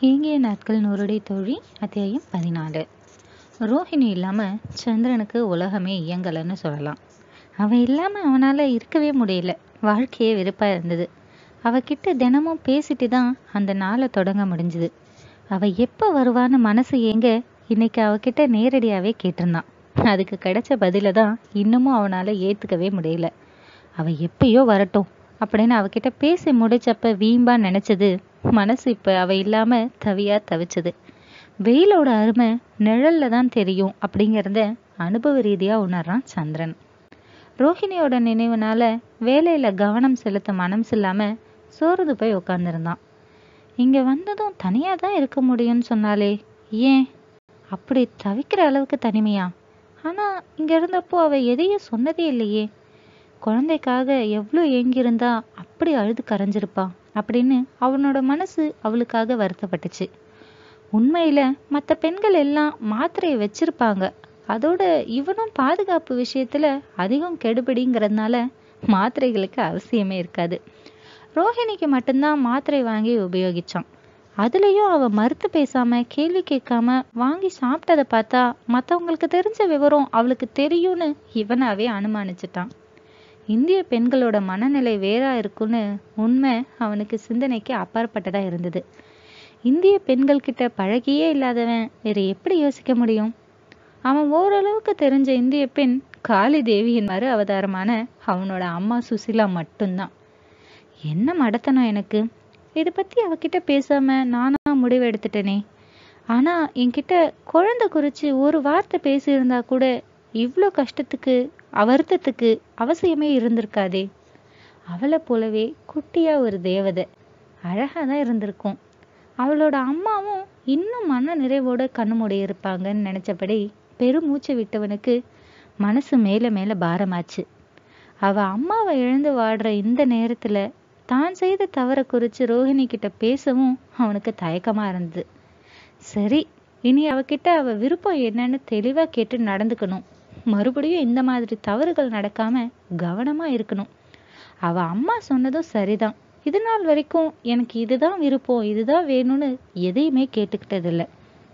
ஈங்கிய நாட்கள் நூறுடை தோழி அத்தியாயம் பதினாலு ரோஹிணி இல்லாமல் சந்திரனுக்கு உலகமே இயங்கலைன்னு சொல்லலாம் அவன் இல்லாமல் அவனால் இருக்கவே முடியல வாழ்க்கையே வெறுப்பாக இருந்தது அவகிட்ட தினமும் பேசிட்டு தான் அந்த நாளை தொடங்க முடிஞ்சுது அவள் எப்போ வருவான்னு மனசு ஏங்க இன்னைக்கு அவகிட்ட நேரடியாகவே கேட்டிருந்தான் அதுக்கு கிடைச்ச பதிலை தான் இன்னமும் அவனால் ஏற்றுக்கவே முடியல அவள் எப்பயோ வரட்டும் அப்படின்னு அவகிட்ட பேசி முடிச்சப்ப வீம்பா நினைச்சது மனசு இப்ப அவ இல்லாம தவியா தவிச்சது வெயிலோட அருமை நிழல்ல தான் தெரியும் அப்படிங்கிறத அனுபவ ரீதியா உணர்றான் சந்திரன் ரோஹிணியோட நினைவுனால வேலையில கவனம் செலுத்த மனசு இல்லாம சோர்ந்து போய் உட்கார்ந்துருந்தான் இங்க வந்ததும் தனியா தான் இருக்க முடியும்னு சொன்னாலே ஏன் அப்படி தவிக்கிற அளவுக்கு தனிமையா ஆனா இங்க இருந்தப்போ அவ எதையும் சொன்னதே இல்லையே குழந்தைக்காக எவ்வளோ ஏங்கியிருந்தா அப்படி அழுது கரைஞ்சிருப்பா அப்படின்னு அவனோட மனசு அவளுக்காக வருத்தப்பட்டுச்சு உண்மையில மற்ற பெண்கள் எல்லாம் மாத்திரையை வச்சிருப்பாங்க அதோட இவனும் பாதுகாப்பு விஷயத்துல அதிகம் கெடுபிடிங்கிறதுனால மாத்திரைகளுக்கு அவசியமே இருக்காது ரோஹிணிக்கு மட்டும்தான் மாத்திரை வாங்கி உபயோகிச்சான் அதுலயும் அவ மறுத்து பேசாம கேள்வி கேட்காம வாங்கி சாப்பிட்டதை பார்த்தா மத்தவங்களுக்கு தெரிஞ்ச விவரம் அவளுக்கு தெரியும்னு இவனாவே அனுமானிச்சிட்டான் இந்திய பெண்களோட மனநிலை வேறா இருக்குன்னு உண்மை அவனுக்கு சிந்தனைக்கு அப்பாற்பட்டதா இருந்தது இந்திய பெண்கள் கிட்ட பழகியே இல்லாதவன் வேற எப்படி யோசிக்க முடியும் அவன் ஓரளவுக்கு தெரிஞ்ச இந்திய பெண் காளி தேவியின் மறு அவதாரமான அவனோட அம்மா சுசிலா மட்டும்தான் என்ன மடத்தனம் எனக்கு இதை பத்தி அவகிட்ட பேசாம நானா முடிவு எடுத்துட்டேனே ஆனா என்கிட்ட குழந்தை குறிச்சு ஒரு வார்த்தை பேசியிருந்தா கூட இவ்வளோ கஷ்டத்துக்கு வருத்தத்துக்கு அவசியமே இருந்திருக்காதே அவளை போலவே குட்டியா ஒரு தேவதை அழகா தான் இருந்திருக்கும் அவளோட அம்மாவும் இன்னும் மன நிறைவோட கண்ணு மூடி இருப்பாங்கன்னு நினைச்சபடி பெருமூச்சு விட்டவனுக்கு மனசு மேல மேல பாரமாச்சு அவ அம்மாவை இழந்து வாடுற இந்த நேரத்துல தான் செய்த தவறை குறிச்சு ரோஹிணி கிட்ட பேசவும் அவனுக்கு தயக்கமா இருந்தது சரி இனி அவகிட்ட அவ விருப்பம் என்னன்னு தெளிவா கேட்டு நடந்துக்கணும் மறுபடியும் இந்த மாதிரி தவறுகள் நடக்காம கவனமா இருக்கணும் அவ அம்மா சொன்னதும் சரிதான் இது நாள் வரைக்கும் எனக்கு இதுதான் விருப்பம் இதுதான் வேணும்னு எதையுமே கேட்டுக்கிட்டது இல்லை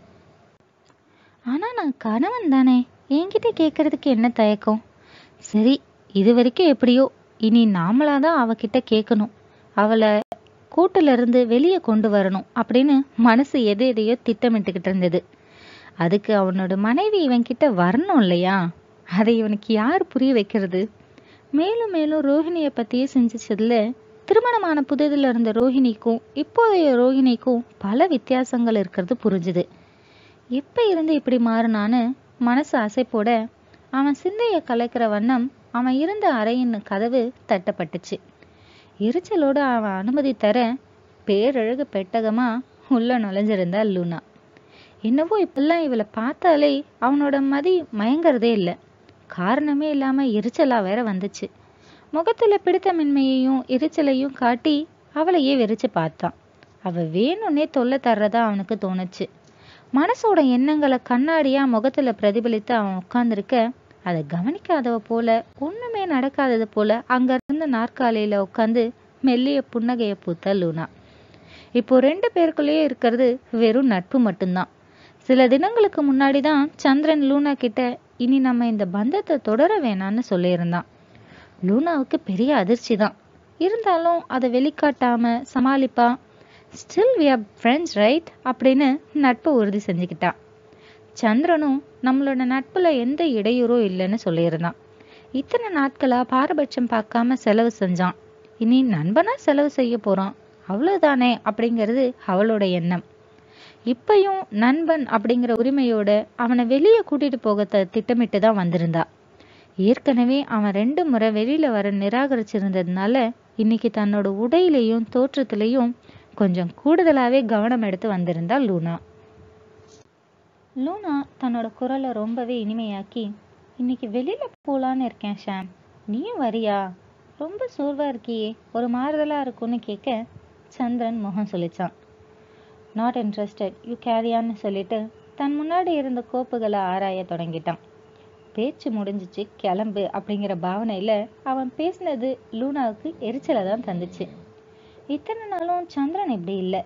ஆனா நான் கணவன் தானே என்கிட்ட கேட்கறதுக்கு என்ன தயக்கம் சரி இது வரைக்கும் எப்படியோ இனி நாமளாதான் அவகிட்ட கேட்கணும் அவளை கூட்டுல இருந்து வெளியே கொண்டு வரணும் அப்படின்னு மனசு எது எதையோ திட்டமிட்டுக்கிட்டு இருந்தது அதுக்கு அவனோட மனைவி இவன் கிட்ட வரணும் இல்லையா அதை இவனுக்கு யார் புரிய வைக்கிறது மேலும் மேலும் ரோஹிணியை பத்தியே சிந்திச்சதுல திருமணமான புதிதுல இருந்த ரோஹிணிக்கும் இப்போதைய ரோஹிணிக்கும் பல வித்தியாசங்கள் இருக்கிறது புரிஞ்சுது எப்ப இருந்து இப்படி மாறினான்னு மனசு அசைப்போட அவன் சிந்தைய கலைக்கிற வண்ணம் அவன் இருந்த அறையின் கதவு தட்டப்பட்டுச்சு எரிச்சலோட அவன் அனுமதி தர பேரழகு பெட்டகமா உள்ள நுழைஞ்சிருந்தா லூனா என்னவோ இப்பெல்லாம் இவளை பார்த்தாலே அவனோட மதி மயங்கறதே இல்லை காரணமே இல்லாம எரிச்சலா வேற வந்துச்சு முகத்துல பிடித்தமின்மையையும் எரிச்சலையும் காட்டி அவளையே வெறிச்சு பார்த்தான் அவ வேணும்னே தொல்லை தர்றதா அவனுக்கு தோணுச்சு மனசோட எண்ணங்களை கண்ணாடியா முகத்துல பிரதிபலித்து அவன் உட்கார்ந்துருக்க அதை கவனிக்காதவ போல ஒண்ணுமே நடக்காதது போல அங்க இருந்த நாற்காலியில உட்காந்து மெல்லிய புன்னகைய பூத்த லூனா இப்போ ரெண்டு பேருக்குள்ளேயே இருக்கிறது வெறும் நட்பு மட்டும்தான் சில தினங்களுக்கு முன்னாடி தான் சந்திரன் லூனா கிட்ட இனி நம்ம இந்த பந்தத்தை தொடர வேணாம்னு சொல்லியிருந்தான் லூனாவுக்கு பெரிய அதிர்ச்சி தான் இருந்தாலும் அதை வெளிக்காட்டாம சமாளிப்பா still we are friends right அப்படின்னு நட்பை உறுதி செஞ்சுக்கிட்டான் சந்திரனும் நம்மளோட நட்புல எந்த இடையூறும் இல்லைன்னு சொல்லியிருந்தான் இத்தனை நாட்களா பாரபட்சம் பார்க்காம செலவு செஞ்சான் இனி நண்பனா செலவு செய்ய போறான் அவ்வளவுதானே அப்படிங்கிறது அவளோட எண்ணம் இப்பயும் நண்பன் அப்படிங்கிற உரிமையோட அவனை வெளியே கூட்டிட்டு போக த திட்டமிட்டு தான் வந்திருந்தா ஏற்கனவே அவன் ரெண்டு முறை வெளியில வர நிராகரிச்சிருந்ததுனால இன்னைக்கு தன்னோட உடையிலையும் தோற்றத்திலையும் கொஞ்சம் கூடுதலாவே கவனம் எடுத்து வந்திருந்தா லூனா லூனா தன்னோட குரலை ரொம்பவே இனிமையாக்கி இன்னைக்கு வெளியில போலான்னு இருக்கேன் ஷாம் நீயும் வரியா ரொம்ப சோர்வா இருக்கியே ஒரு மாறுதலா இருக்கும்னு கேட்க சந்திரன் முகம் சொல்லிச்சான் நாட் இன்ட்ரெஸ்டட் யூ கேரியான்னு சொல்லிட்டு தன் முன்னாடி இருந்த கோப்புகளை ஆராய தொடங்கிட்டான் பேச்சு முடிஞ்சிச்சு கிளம்பு அப்படிங்கிற பாவனையில அவன் பேசினது லூனாவுக்கு எரிச்சலை தான் தந்துச்சு இத்தனை நாளும் சந்திரன் இப்படி இல்லை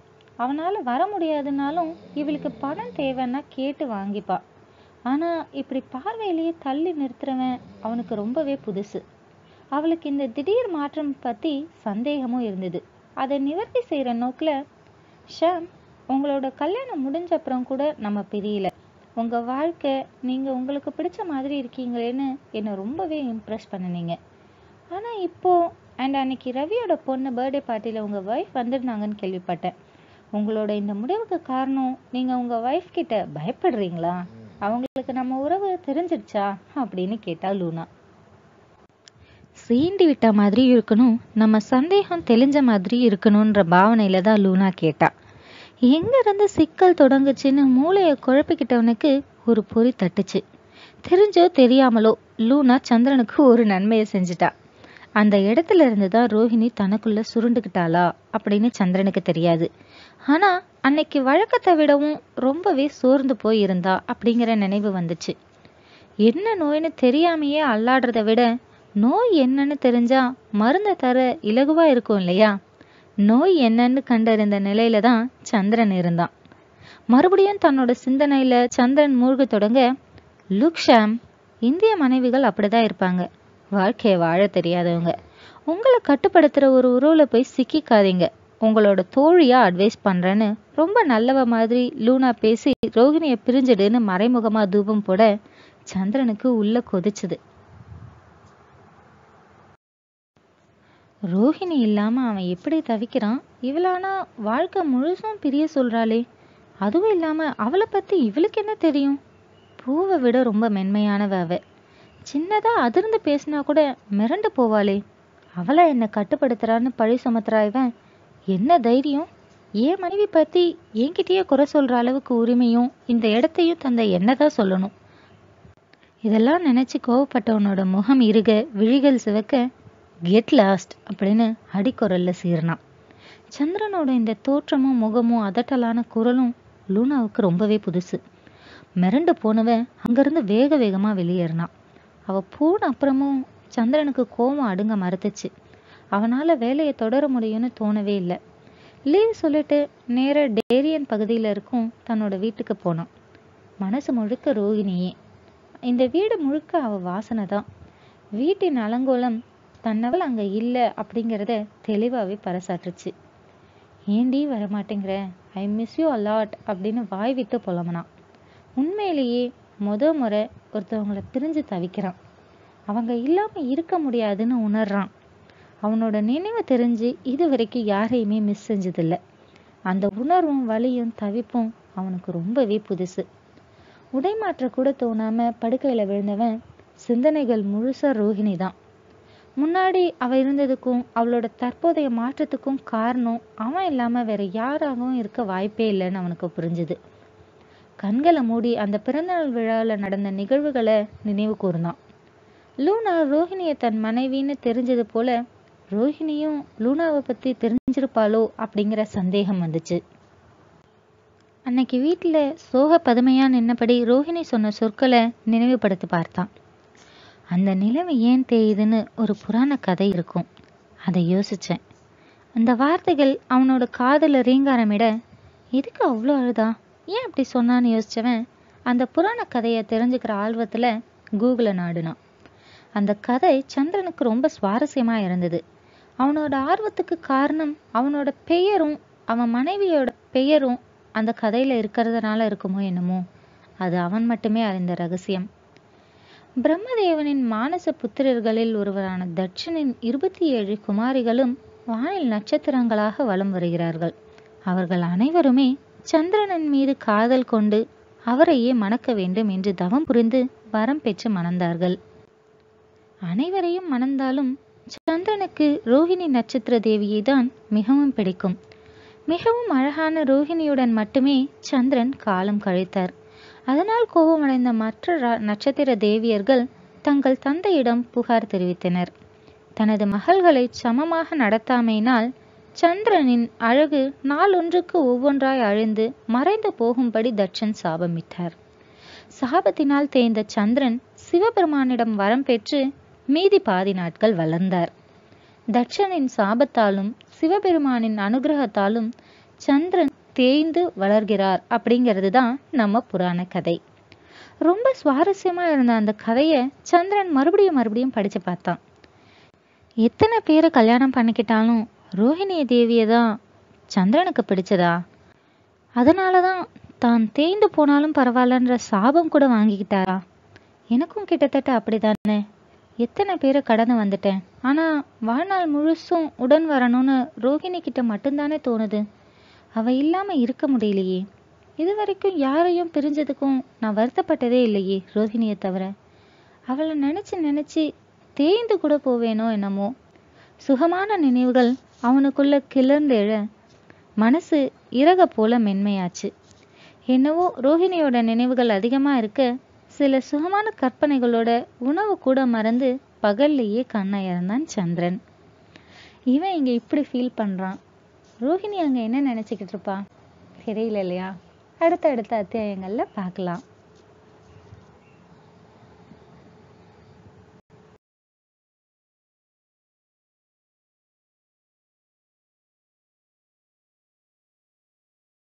அவனால வர முடியாதுனாலும் இவளுக்கு பணம் தேவைன்னா கேட்டு வாங்கிப்பா ஆனா இப்படி பார்வையிலேயே தள்ளி நிறுத்துறவன் அவனுக்கு ரொம்பவே புதுசு அவளுக்கு இந்த திடீர் மாற்றம் பத்தி சந்தேகமும் இருந்தது அதை நிவர்த்தி செய்யற நோக்குல ஷாம் உங்களோட கல்யாணம் முடிஞ்ச அப்புறம் கூட நம்ம பிரியல உங்க வாழ்க்கை நீங்க உங்களுக்கு பிடிச்ச மாதிரி இருக்கீங்களேன்னு என்னை ரொம்பவே இம்ப்ரெஸ் பண்ணுனீங்க ஆனா இப்போ அண்ட் அன்னைக்கு ரவியோட பொண்ணு பர்த்டே பார்ட்டியில் உங்க ஒய்ஃப் வந்திருந்தாங்கன்னு கேள்விப்பட்டேன் உங்களோட இந்த முடிவுக்கு காரணம் நீங்க உங்க ஒய்ஃப் கிட்ட பயப்படுறீங்களா அவங்களுக்கு நம்ம உறவு தெரிஞ்சிடுச்சா அப்படின்னு கேட்டா லூனா சீண்டி விட்ட மாதிரி இருக்கணும் நம்ம சந்தேகம் தெளிஞ்ச மாதிரி இருக்கணுன்ற பாவனையில தான் லூனா கேட்டா எங்க இருந்து சிக்கல் தொடங்குச்சுன்னு மூளையை குழப்பிக்கிட்டவனுக்கு ஒரு பொறி தட்டுச்சு தெரிஞ்சோ தெரியாமலோ லூனா சந்திரனுக்கு ஒரு நன்மையை செஞ்சுட்டா அந்த இடத்துல இருந்து தான் ரோஹிணி தனக்குள்ள சுருண்டுக்கிட்டாளா அப்படின்னு சந்திரனுக்கு தெரியாது ஆனா அன்னைக்கு வழக்கத்தை விடவும் ரொம்பவே சோர்ந்து போய் இருந்தா அப்படிங்கிற நினைவு வந்துச்சு என்ன நோய்னு தெரியாமையே அல்லாடுறத விட நோய் என்னன்னு தெரிஞ்சா மருந்தை தர இலகுவா இருக்கும் இல்லையா நோய் என்னன்னு கண்டறிந்த நிலையில தான் சந்திரன் இருந்தான் மறுபடியும் தன்னோட சிந்தனையில சந்திரன் மூழ்க தொடங்க லுக் ஷாம் இந்திய மனைவிகள் அப்படிதான் இருப்பாங்க வாழ்க்கையை வாழ தெரியாதவங்க உங்களை கட்டுப்படுத்துற ஒரு உறவுல போய் சிக்கிக்காதீங்க உங்களோட தோழியா அட்வைஸ் பண்றேன்னு ரொம்ப நல்லவ மாதிரி லூனா பேசி ரோகிணியை பிரிஞ்சிடுன்னு மறைமுகமா தூபம் போட சந்திரனுக்கு உள்ள கொதிச்சுது ரோஹிணி இல்லாம அவன் எப்படி தவிக்கிறான் இவளானா வாழ்க்கை முழுசும் பிரிய சொல்றாளே அதுவும் இல்லாம அவளை பத்தி இவளுக்கு என்ன தெரியும் பூவை விட ரொம்ப மென்மையானவ அவ சின்னதா அதிர்ந்து பேசினா கூட மிரண்டு போவாளே அவளை என்ன கட்டுப்படுத்துறான்னு பழி சுமத்துறா இவன் என்ன தைரியம் என் மனைவி பத்தி என்கிட்டயே குறை சொல்ற அளவுக்கு உரிமையும் இந்த இடத்தையும் தந்த என்னதான் சொல்லணும் இதெல்லாம் நினைச்சு கோவப்பட்டவனோட முகம் இருக விழிகள் சிவக்க கெட் லாஸ்ட் அப்படின்னு அடிக்குரல்ல சீர்னான் சந்திரனோட இந்த தோற்றமும் முகமும் அதட்டலான குரலும் லூனாவுக்கு ரொம்பவே புதுசு மிரண்டு போனவன் அங்கிருந்து வேக வேகமா வெளியேறினான் அவ போன அப்புறமும் சந்திரனுக்கு கோபம் அடுங்க மறுத்துச்சு அவனால வேலையை தொடர முடியும்னு தோணவே இல்லை லீவ் சொல்லிட்டு நேர டேரியன் பகுதியில் இருக்கும் தன்னோட வீட்டுக்கு போனான் மனசு முழுக்க ரோகிணியே இந்த வீடு முழுக்க அவ வாசனை தான் வீட்டின் அலங்கோலம் தன்னவள் அங்க இல்லை அப்படிங்கிறத தெளிவாகவே பறைசாற்றுச்சு ஏண்டி வரமாட்டேங்கிற ஐ மிஸ் யூ அலாட் அப்படின்னு வாய் விட்டு புலம்புனான் உண்மையிலேயே முத முறை ஒருத்தவங்கள பிரிஞ்சு தவிக்கிறான் அவங்க இல்லாம இருக்க முடியாதுன்னு உணர்றான் அவனோட நினைவு தெரிஞ்சு இது வரைக்கும் யாரையுமே மிஸ் செஞ்சதில்ல அந்த உணர்வும் வலியும் தவிப்பும் அவனுக்கு ரொம்பவே புதுசு உடை மாற்ற கூட தோணாம படுக்கையில விழுந்தவன் சிந்தனைகள் முழுசா ரோஹிணி தான் முன்னாடி அவ இருந்ததுக்கும் அவளோட தற்போதைய மாற்றத்துக்கும் காரணம் அவன் இல்லாம வேற யாராகவும் இருக்க வாய்ப்பே இல்லைன்னு அவனுக்கு புரிஞ்சுது கண்களை மூடி அந்த பிறந்தநாள் விழாவில் நடந்த நிகழ்வுகளை நினைவு கூர்ந்தான் லூனா ரோஹிணியை தன் மனைவின்னு தெரிஞ்சது போல ரோஹிணியும் லூனாவை பத்தி தெரிஞ்சிருப்பாளோ அப்படிங்கிற சந்தேகம் வந்துச்சு அன்னைக்கு வீட்டில் சோக பதுமையா நின்னபடி ரோஹிணி சொன்ன சொற்களை நினைவுபடுத்தி பார்த்தான் அந்த நிலவு ஏன் தேயுதுன்னு ஒரு புராண கதை இருக்கும் அதை யோசிச்சேன் அந்த வார்த்தைகள் அவனோட காதல ரீங்காரமிட எதுக்கு அவ்வளோ அழுதா ஏன் அப்படி சொன்னான்னு யோசிச்சவன் அந்த புராண கதையை தெரிஞ்சுக்கிற ஆர்வத்துல கூகுளை நாடினான் அந்த கதை சந்திரனுக்கு ரொம்ப சுவாரஸ்யமா இருந்தது அவனோட ஆர்வத்துக்கு காரணம் அவனோட பெயரும் அவன் மனைவியோட பெயரும் அந்த கதையில இருக்கிறதுனால இருக்குமோ என்னமோ அது அவன் மட்டுமே அறிந்த ரகசியம் பிரம்மதேவனின் மானச புத்திரர்களில் ஒருவரான தட்சனின் இருபத்தி ஏழு குமாரிகளும் வானில் நட்சத்திரங்களாக வலம் வருகிறார்கள் அவர்கள் அனைவருமே சந்திரனின் மீது காதல் கொண்டு அவரையே மணக்க வேண்டும் என்று தவம் புரிந்து வரம் பெற்று மணந்தார்கள் அனைவரையும் மணந்தாலும் சந்திரனுக்கு ரோஹிணி நட்சத்திர தேவியை தான் மிகவும் பிடிக்கும் மிகவும் அழகான ரோஹிணியுடன் மட்டுமே சந்திரன் காலம் கழித்தார் அதனால் கோபமடைந்த மற்ற ரா- நட்சத்திர தேவியர்கள் தங்கள் தந்தையிடம் புகார் தெரிவித்தனர் தனது மகள்களை சமமாக நடத்தாமையினால் சந்திரனின் அழகு நாளொன்றுக்கு ஒவ்வொன்றாய் அழிந்து மறைந்து போகும்படி தட்சன் சாபமிட்டார் சாபத்தினால் தேய்ந்த சந்திரன் சிவபெருமானிடம் வரம் பெற்று மீதி பாதி நாட்கள் வளர்ந்தார் தட்சனின் சாபத்தாலும் சிவபெருமானின் அனுகிரகத்தாலும் சந்திரன் தேய்ந்து வளர்கிறார் அப்படிங்கிறது தான் நம்ம புராண கதை ரொம்ப சுவாரஸ்யமா இருந்த அந்த கதையை சந்திரன் மறுபடியும் மறுபடியும் படிச்சு பார்த்தான் எத்தனை பேரை கல்யாணம் பண்ணிக்கிட்டாலும் ரோஹிணி தேவியை தான் சந்திரனுக்கு பிடிச்சதா அதனால தான் தான் தேய்ந்து போனாலும் பரவாயில்லன்ற சாபம் கூட வாங்கிக்கிட்டாரா எனக்கும் கிட்டத்தட்ட அப்படிதானே எத்தனை பேரை கடந்து வந்துட்டேன் ஆனால் வாழ்நாள் முழுசும் உடன் வரணும்னு ரோஹிணி கிட்ட மட்டும்தானே தோணுது அவ இல்லாமல் இருக்க முடியலையே இது வரைக்கும் யாரையும் பிரிஞ்சதுக்கும் நான் வருத்தப்பட்டதே இல்லையே ரோஹிணியை தவிர அவளை நினச்சி நினச்சி தேய்ந்து கூட போவேனோ என்னமோ சுகமான நினைவுகள் அவனுக்குள்ள கிளர்ந்து எழ மனசு இறக போல மென்மையாச்சு என்னவோ ரோஹிணியோட நினைவுகள் அதிகமாக இருக்க சில சுகமான கற்பனைகளோட உணவு கூட மறந்து பகல்லையே கண்ணை இறந்தான் சந்திரன் இவன் இங்கே இப்படி ஃபீல் பண்ணுறான் ரோஹிணி அங்கே என்ன நினச்சிக்கிட்டு இருப்பா தெரியல இல்லையா அடுத்த அடுத்த அத்தியாயங்களில் பார்க்கலாம்